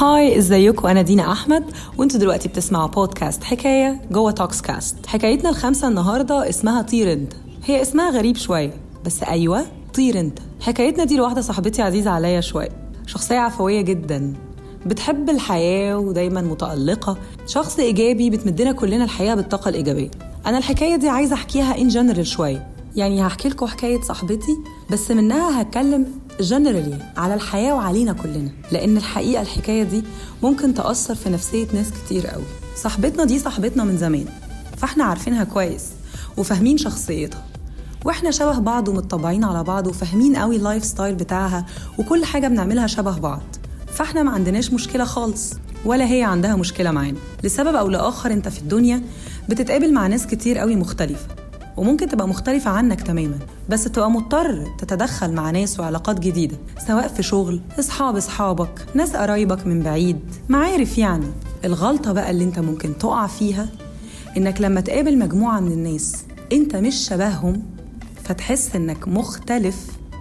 هاي ازيكم انا دينا احمد وانتوا دلوقتي بتسمعوا بودكاست حكايه جوه توكس كاست حكايتنا الخامسه النهارده اسمها طير انت هي اسمها غريب شويه بس ايوه طير انت حكايتنا دي لواحده صاحبتي عزيزه عليا شويه شخصيه عفويه جدا بتحب الحياه ودايما متالقه شخص ايجابي بتمدنا كلنا الحياه بالطاقه الايجابيه انا الحكايه دي عايزه احكيها ان جنرال شويه يعني هحكي لكم حكايه صاحبتي بس منها هتكلم جنرالي على الحياة وعلينا كلنا لأن الحقيقة الحكاية دي ممكن تأثر في نفسية ناس كتير قوي صاحبتنا دي صاحبتنا من زمان فاحنا عارفينها كويس وفاهمين شخصيتها واحنا شبه بعض ومتطبعين على بعض وفاهمين قوي اللايف ستايل بتاعها وكل حاجة بنعملها شبه بعض فاحنا ما عندناش مشكلة خالص ولا هي عندها مشكلة معانا لسبب أو لآخر أنت في الدنيا بتتقابل مع ناس كتير قوي مختلفة وممكن تبقى مختلفة عنك تماما بس تبقى مضطر تتدخل مع ناس وعلاقات جديدة سواء في شغل أصحاب أصحابك ناس قرايبك من بعيد معارف يعني الغلطة بقى اللي انت ممكن تقع فيها انك لما تقابل مجموعة من الناس انت مش شبههم فتحس انك مختلف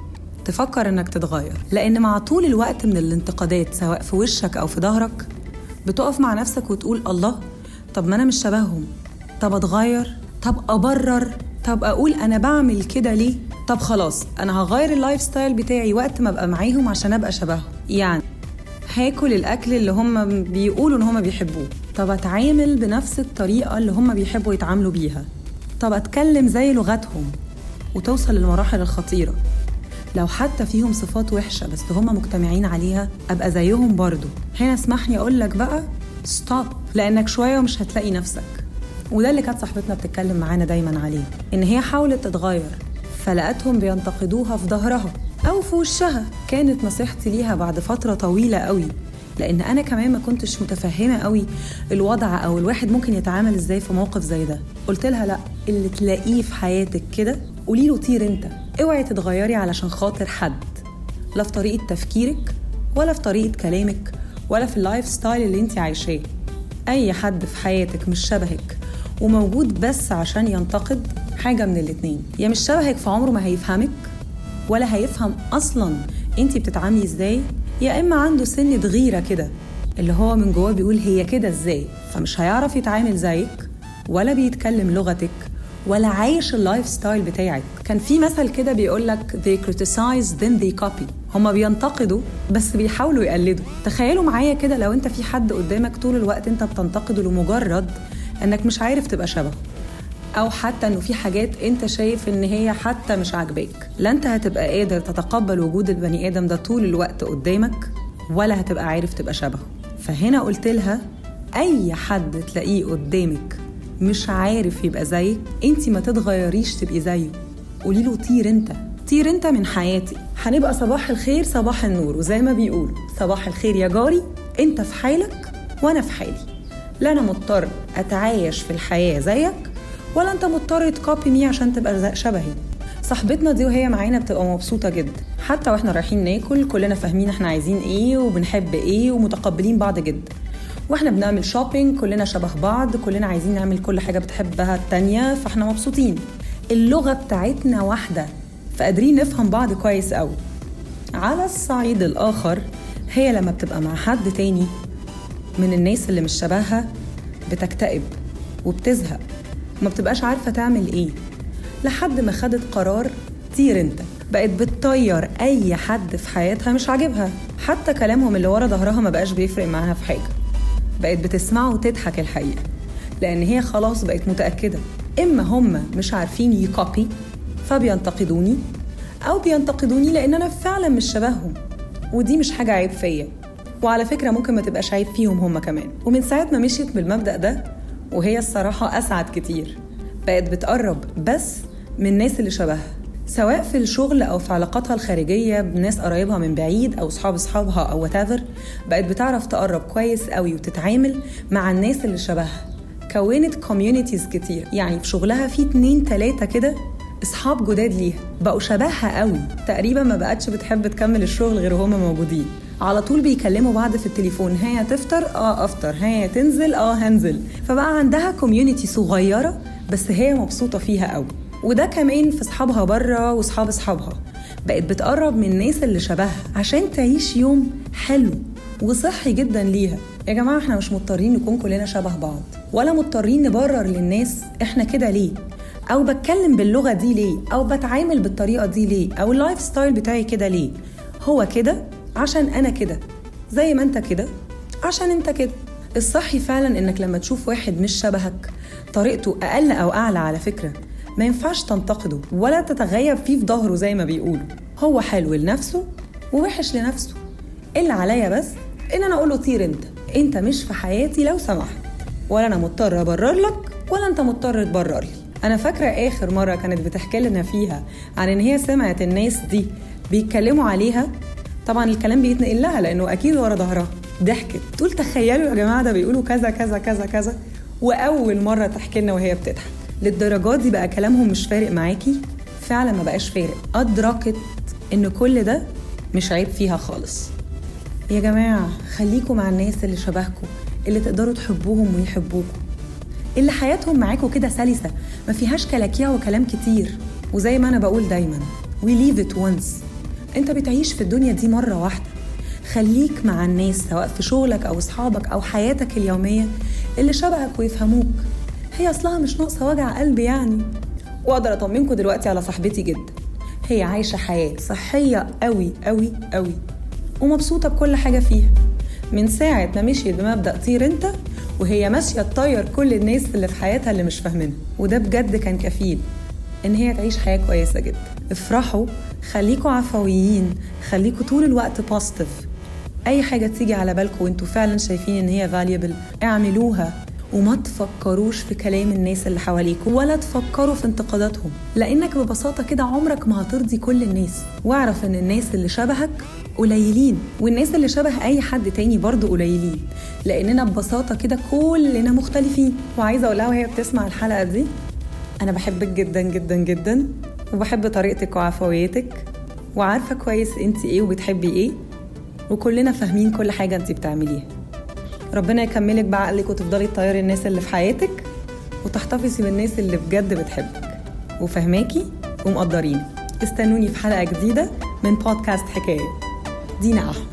تفكر انك تتغير لان مع طول الوقت من الانتقادات سواء في وشك او في ظهرك بتقف مع نفسك وتقول الله طب ما انا مش شبههم طب اتغير طب ابرر طب اقول انا بعمل كده ليه طب خلاص انا هغير اللايف ستايل بتاعي وقت ما ابقى معاهم عشان ابقى شبههم يعني هاكل الاكل اللي هم بيقولوا ان هم بيحبوه طب اتعامل بنفس الطريقه اللي هم بيحبوا يتعاملوا بيها طب اتكلم زي لغتهم وتوصل للمراحل الخطيره لو حتى فيهم صفات وحشه بس هم مجتمعين عليها ابقى زيهم برضو هنا اسمحني اقول لك بقى ستوب لانك شويه ومش هتلاقي نفسك وده اللي كانت صاحبتنا بتتكلم معانا دايما عليه ان هي حاولت تتغير فلقتهم بينتقدوها في ظهرها او في وشها كانت نصيحتي ليها بعد فتره طويله قوي لان انا كمان ما كنتش متفهمه قوي الوضع او الواحد ممكن يتعامل ازاي في موقف زي ده قلت لها لا اللي تلاقيه في حياتك كده قولي له طير انت اوعي تتغيري علشان خاطر حد لا في طريقه تفكيرك ولا في طريقه كلامك ولا في اللايف ستايل اللي انت عايشاه اي حد في حياتك مش شبهك وموجود بس عشان ينتقد حاجة من الاتنين يا مش شبهك في عمره ما هيفهمك ولا هيفهم أصلا انتي بتتعاملي ازاي يا إما عنده سنة غيرة كده اللي هو من جواه بيقول هي كده ازاي فمش هيعرف يتعامل زيك ولا بيتكلم لغتك ولا عايش اللايف ستايل بتاعك كان في مثل كده بيقول لك they criticize then they copy هما بينتقدوا بس بيحاولوا يقلدوا تخيلوا معايا كده لو انت في حد قدامك طول الوقت انت بتنتقده لمجرد انك مش عارف تبقى شبهه او حتى انه في حاجات انت شايف ان هي حتى مش عاجباك لا انت هتبقى قادر تتقبل وجود البني ادم ده طول الوقت قدامك ولا هتبقى عارف تبقى شبهه فهنا قلت لها اي حد تلاقيه قدامك مش عارف يبقى زيك انت ما تتغيريش تبقي زيه قولي له طير انت طير انت من حياتي هنبقى صباح الخير صباح النور وزي ما بيقولوا صباح الخير يا جاري انت في حالك وانا في حالي لا انا مضطر اتعايش في الحياه زيك ولا انت مضطر تكوبي مي عشان تبقى شبهي صاحبتنا دي وهي معانا بتبقى مبسوطه جدا حتى واحنا رايحين ناكل كلنا فاهمين احنا عايزين ايه وبنحب ايه ومتقبلين بعض جدا واحنا بنعمل شوبينج كلنا شبه بعض كلنا عايزين نعمل كل حاجه بتحبها التانية فاحنا مبسوطين اللغه بتاعتنا واحده فقادرين نفهم بعض كويس قوي على الصعيد الاخر هي لما بتبقى مع حد تاني من الناس اللي مش شبهها بتكتئب وبتزهق ما بتبقاش عارفة تعمل ايه لحد ما خدت قرار طير انت بقت بتطير اي حد في حياتها مش عاجبها حتى كلامهم اللي ورا ظهرها ما بقاش بيفرق معاها في حاجة بقت بتسمعه وتضحك الحقيقة لأن هي خلاص بقت متأكدة إما هم مش عارفين يكوبي فبينتقدوني أو بينتقدوني لأن أنا فعلا مش شبههم ودي مش حاجة عيب فيا وعلى فكرة ممكن ما تبقاش عيب فيهم هم كمان ومن ساعة ما مشيت بالمبدأ ده وهي الصراحة أسعد كتير بقت بتقرب بس من الناس اللي شبهها سواء في الشغل أو في علاقاتها الخارجية بناس قرايبها من بعيد أو صحاب أصحابها أو whatever بقت بتعرف تقرب كويس قوي وتتعامل مع الناس اللي شبهها كونت كوميونيتيز كتير يعني في شغلها في اتنين تلاتة كده اصحاب جداد ليها بقوا شبهها قوي تقريبا ما بقتش بتحب تكمل الشغل غير هما موجودين على طول بيكلموا بعض في التليفون هيا تفطر اه افطر هيا تنزل اه هنزل فبقى عندها كوميونتي صغيره بس هي مبسوطه فيها قوي وده كمان في اصحابها بره واصحاب اصحابها بقت بتقرب من الناس اللي شبهها عشان تعيش يوم حلو وصحي جدا ليها يا جماعة احنا مش مضطرين نكون كلنا شبه بعض ولا مضطرين نبرر للناس احنا كده ليه او بتكلم باللغة دي ليه او بتعامل بالطريقة دي ليه او اللايف ستايل بتاعي كده ليه هو كده عشان انا كده زي ما انت كده عشان انت كده الصحي فعلا انك لما تشوف واحد مش شبهك طريقته اقل او اعلى على فكره ما ينفعش تنتقده ولا تتغيب فيه في ظهره زي ما بيقولوا هو حلو لنفسه ووحش لنفسه اللي عليا بس ان انا اقول له طير انت انت مش في حياتي لو سمحت ولا انا مضطر ابرر لك ولا انت مضطر تبرر لي انا فاكره اخر مره كانت بتحكي لنا فيها عن ان هي سمعت الناس دي بيتكلموا عليها طبعا الكلام بيتنقل لها لانه اكيد ورا ظهرها ضحكت تقول تخيلوا يا جماعه ده بيقولوا كذا كذا كذا كذا واول مره تحكي لنا وهي بتضحك للدرجات دي بقى كلامهم مش فارق معاكي فعلا ما بقاش فارق ادركت ان كل ده مش عيب فيها خالص يا جماعه خليكم مع الناس اللي شبهكم اللي تقدروا تحبوهم ويحبوكم اللي حياتهم معاكم كده سلسه ما فيهاش كلاكيع وكلام كتير وزي ما انا بقول دايما we leave it once انت بتعيش في الدنيا دي مره واحده خليك مع الناس سواء في شغلك او اصحابك او حياتك اليوميه اللي شبهك ويفهموك هي اصلها مش ناقصه وجع قلب يعني واقدر اطمنكم دلوقتي على صاحبتي جدا هي عايشه حياه صحيه قوي قوي قوي ومبسوطه بكل حاجه فيها من ساعه ما مشيت بمبدا طير انت وهي ماشيه تطير كل الناس اللي في حياتها اللي مش فاهمينها وده بجد كان كفيل ان هي تعيش حياه كويسه جدا افرحوا خليكوا عفويين خليكوا طول الوقت بوزيتيف اي حاجه تيجي على بالكم وانتوا فعلا شايفين ان هي فاليبل اعملوها وما تفكروش في كلام الناس اللي حواليكوا ولا تفكروا في انتقاداتهم لانك ببساطه كده عمرك ما هترضي كل الناس واعرف ان الناس اللي شبهك قليلين والناس اللي شبه اي حد تاني برضه قليلين لاننا ببساطه كده كلنا مختلفين وعايزه اقولها وهي بتسمع الحلقه دي انا بحبك جدا جدا جدا وبحب طريقتك وعفويتك وعارفه كويس انت ايه وبتحبي ايه وكلنا فاهمين كل حاجه انت بتعمليها ربنا يكملك بعقلك وتفضلي تطيري الناس اللي في حياتك وتحتفظي بالناس اللي بجد بتحبك وفهماكي ومقدرينك استنوني في حلقه جديده من بودكاست حكايه دينا احمد